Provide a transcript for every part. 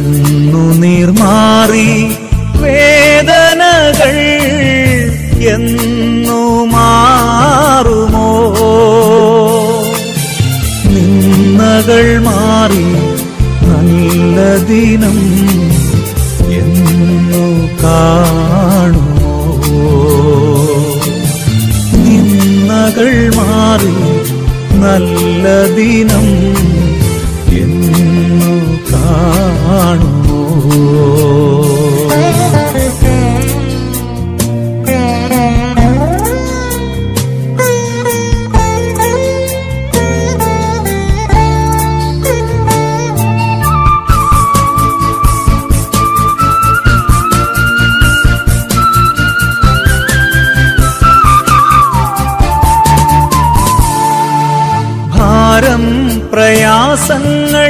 കണ്ണുനീർ മാറി വേദനകൾ എന്നു മാറുമോ നിന്നകൾ മാറി നല്ല ദിനം എന്നു കാണുമോ നിന്നകൾ മാറി നല്ല ദിനം എന്നു കാണുമോ ഭാരം പ്രയാസങ്ങൾ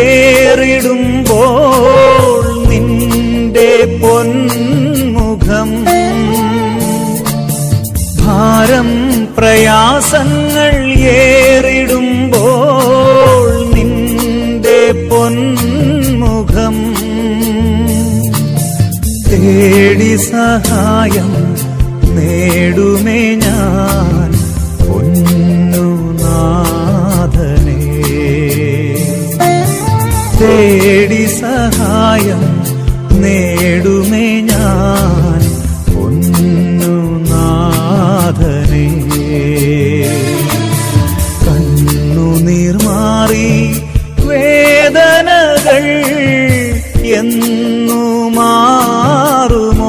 ഏറിടുമ്പോൾ നിന്റെ പൊന്മുഖം ഭാരം പ്രയാസങ്ങൾ ഏറിടുമ്പോൾ നിന്റെ പൊന്മുഖം തേടി സഹായം നേടുമേ ഞാൻ പൊന്നുനാഥനെ തേടി സഹായം നേടുമേ ഞാൻ പൊന്നുനാഥനെ കണ്ണുനീർ മാറി വേദനകൾ എന്നു മാറുമോ